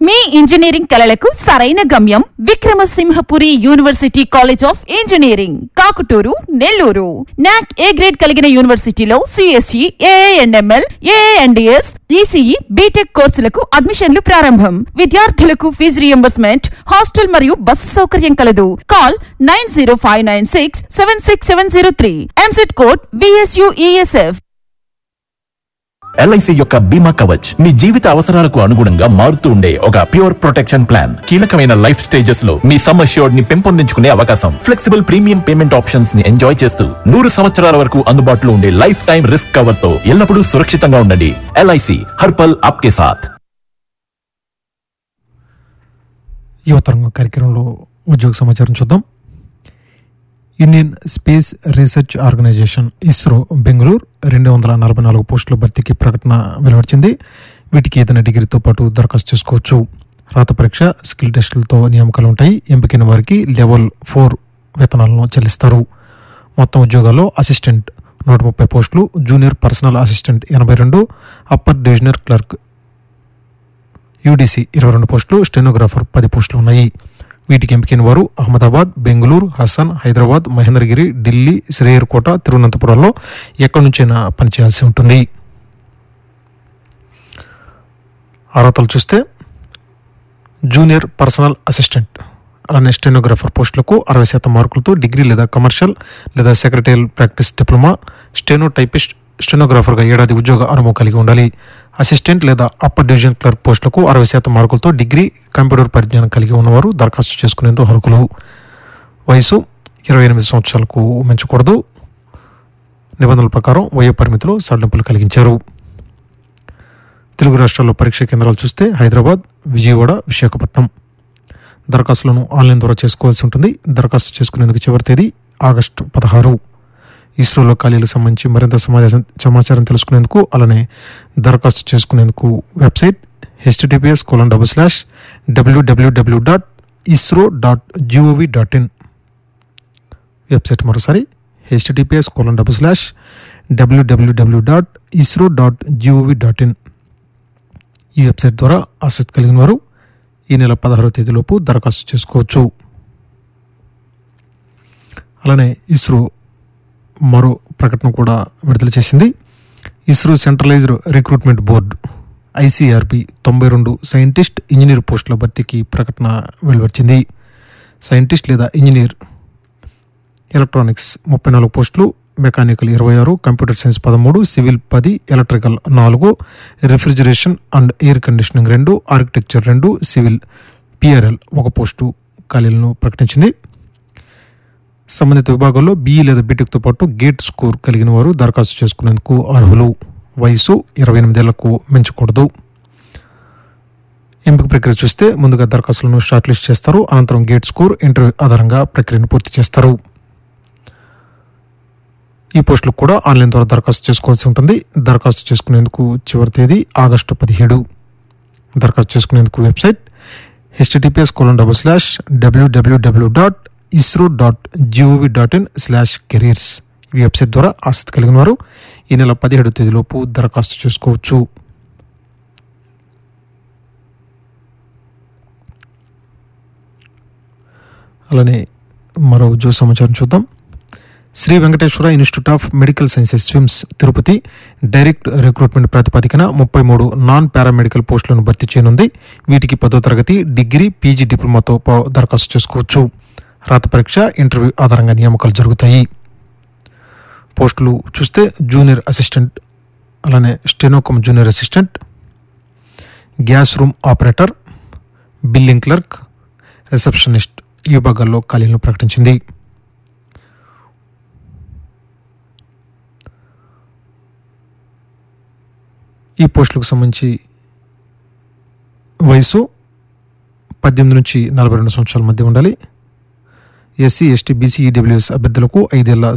మీ engineering కలలకు సరైన గమ్యం Vikramasimhapuri university college of engineering Kakuturu Nellore NAAC A grade కలిగిన యూనివర్సిటీలో CSE AIML AIDS ECE B Tech కోర్సులకు అడ్మిషన్లు ప్రారంభం విద్యార్థులకు ఫీజు రియంబర్స్మెంట్ హాస్టల్ మరియు బస్సు సౌకర్యం కలదు call nine zero five nine six seven six seven zero three EAMCET code BSUESF LIC యొక్క బీమా కవచ్ మీ జీవిత అవసరాలకు అనుగుణంగా మారుతూ ఉండే ఒక ప్యూర్ ప్రొటెక్షన్ ప్లాన్ కీలకమైన లైఫ్ స్టేజెస్ లో మీ సమ్ అష్యూర్డ్ ని పెంపొందించుకునే అవకాశం ఫ్లెక్సిబుల్ ప్రీమియం పేమెంట్ ఆప్షన్స్ ని ఎంజాయ్ చేస్తూ నూరు సంవత్సరాల వరకు అందుబాటులో ఉండే లైఫ్ టైం రిస్క్ కవర్ తో ఎల్లప్పుడూ సురక్షితంగా ఉండండి ఎల్ఐసి హర్పల్ ఆప్కే సాథ్ యువతరంగం కార్యక్రమంలో ఉద్యోగ సమాచారం చూద్దాం Indian space research organisation ISRO Bengaluru రెండు వందల నలభై నాలుగు పోస్టుల భర్తీకి ప్రకటన వెలువడించింది వీటికి ఏదైనా డిగ్రీతో పాటు దరఖాస్తు చేసుకోవచ్చు రాత పరీక్ష స్కిల్ టెస్టులతో నియామకాలు ఉంటాయి ఎంపికైన వారికి లెవెల్ ఫోర్ వేతనాలను చెల్లిస్తారు మొత్తం ఉద్యోగాల్లో అసిస్టెంట్ నూట ముప్పై పోస్టులు జూనియర్ పర్సనల్ అసిస్టెంట్ ఎనభై రెండు అప్పర్ డివిజనర్ క్లర్క్ యూడీసీ ఇరవై రెండు పోస్టులు స్టెనోగ్రాఫర్ పది పోస్టులు ఉన్నాయి వీటికి ఎంపికైన వారు అహ్మదాబాద్ బెంగళూరు హసన్ హైదరాబాద్ మహేంద్రగిరి ఢిల్లీ శ్రేయర్కోట తిరువనంతపురంలో ఎక్కడి నుంచైనా పనిచేయాల్సి ఉంటుంది అర్హతలు చూస్తే జూనియర్ పర్సనల్ అసిస్టెంట్ అలానే స్టెనోగ్రాఫర్ పోస్టులకు అరవై శాతం మార్కులతో డిగ్రీ లేదా కమర్షియల్ లేదా secretarial practice diploma steno typist స్టెనోగ్రాఫర్గా ఏడాది ఉద్యోగ అనుభవం కలిగి ఉండాలి అసిస్టెంట్ లేదా అప్పర్ డివిజన్ క్లర్క్ పోస్టులకు అరవై శాతం మార్కులతో డిగ్రీ కంప్యూటర్ పరిజ్ఞానం కలిగి ఉన్నవారు దరఖాస్తు చేసుకునేందుకు అర్హులు వయసు ఇరవై ఎనిమిది సంవత్సరాలకు మించకూడదు నిబంధనల ప్రకారం వయో పరిమితిలో సడలింపులు కలిగించారు తెలుగు రాష్ట్రాల్లో పరీక్ష కేంద్రాలు చూస్తే హైదరాబాద్ విజయవాడ విశాఖపట్నం దరఖాస్తులను ఆన్లైన్ ద్వారా చేసుకోవాల్సి ఉంటుంది దరఖాస్తు చేసుకునేందుకు చివరి తేదీ ఆగస్టు పదహారు ఇస్రోలో ఖాళీలకు సంబంధించి మరింత సమాచారం సమాచారం తెలుసుకునేందుకు అలానే దరఖాస్తు చేసుకునేందుకు website HTTPS colon double slash WWW dot ISRO dot GOV dot in website మరోసారి HTTPS colon double slash WWW dot ISRO dot GOV dot in ఈ వెబ్సైట్ ద్వారా ఆసక్తి కలిగిన వారు ఈ నెల పదహారవ తేదీలోపు దరఖాస్తు చేసుకోవచ్చు అలానే ఇస్రో మరో ప్రకటన కూడా విడుదల చేసింది ISRO centralised recruitment board ICRB తొంభై రెండు సైంటిస్ట్ ఇంజనీర్ పోస్టుల భర్తీకి ప్రకటన వెలువచ్చింది సైంటిస్ట్ లేదా ఇంజనీర్ ఎలక్ట్రానిక్స్ ముప్పై నాలుగు పోస్టులు మెకానికల్ ఇరవై ఆరు కంప్యూటర్ సైన్స్ పదమూడు సివిల్ పది ఎలక్ట్రికల్ నాలుగు రిఫ్రిజిరేషన్ అండ్ ఎయిర్ కండిషనింగ్ రెండు ఆర్కిటెక్చర్ రెండు సివిల్ పిఆర్ఎల్ ఒక పోస్టు ఖాళీలను ప్రకటించింది సంబంధిత విభాగాల్లో బీఈ లేదా బీటెక్తో పాటు గేట్ స్కోర్ కలిగిన వారు దరఖాస్తు చేసుకునేందుకు అర్హులు వయసు ఇరవై ఎనిమిదేళ్లకు మించకూడదు ఎంపిక ప్రక్రియ చూస్తే ముందుగా దరఖాస్తులను షార్ట్ లిస్ట్ చేస్తారు అనంతరం గేట్ స్కోర్ ఇంటర్వ్యూ ఆధారంగా ప్రక్రియను పూర్తి చేస్తారు ఈ పోస్టులకు కూడా ఆన్లైన్ ద్వారా దరఖాస్తు చేసుకోవాల్సి ఉంటుంది దరఖాస్తు చేసుకునేందుకు చివరి తేదీ ఆగస్టు పదిహేడు దరఖాస్తు చేసుకునేందుకు website HTTPS colon double slash WWW dot ISRO dot GOV dot in slash careers ఈ వెబ్సైట్ ద్వారా ఆసక్తి కలిగిన వారు ఈ నెల పదిహేడు తేదీలోపు దరఖాస్తు చేసుకోవచ్చు అలానే మరో ఉద్యోగ సమాచారం చూద్దాం Shri Venkateswara institute of medical sciences SVIMS Tirupati direct recruitment ప్రాతిపదికన ముప్పై మూడు నాన్ పారామెడికల్ పోస్టులను భర్తీ చేయనుంది వీటికి పదో తరగతి డిగ్రీ పీజీ డిప్లొమాతో ప- దరఖాస్తు చేసుకోవచ్చు రాత పరీక్ష ఇంటర్వ్యూ ఆధారంగా నియామకాలు జరుగుతాయి పోస్టులు చూస్తే జూనియర్ అసిస్టెంట్ అలానే steno cum junior assistant gas room operator billing clerk receptionist ఈ విభాగాల్లో ఖాళీలను ప్రకటించింది ఈ పోస్టులకు సంబంధించి వయసు పద్దెనిమిది నుంచి నలభై రెండు సంవత్సరాల మధ్య ఉండాలి ఎస్సీ ఎస్టీ బీసీ ఈడబ్ల్యూఎస్ అభ్యర్థులకు ఐదేళ్ల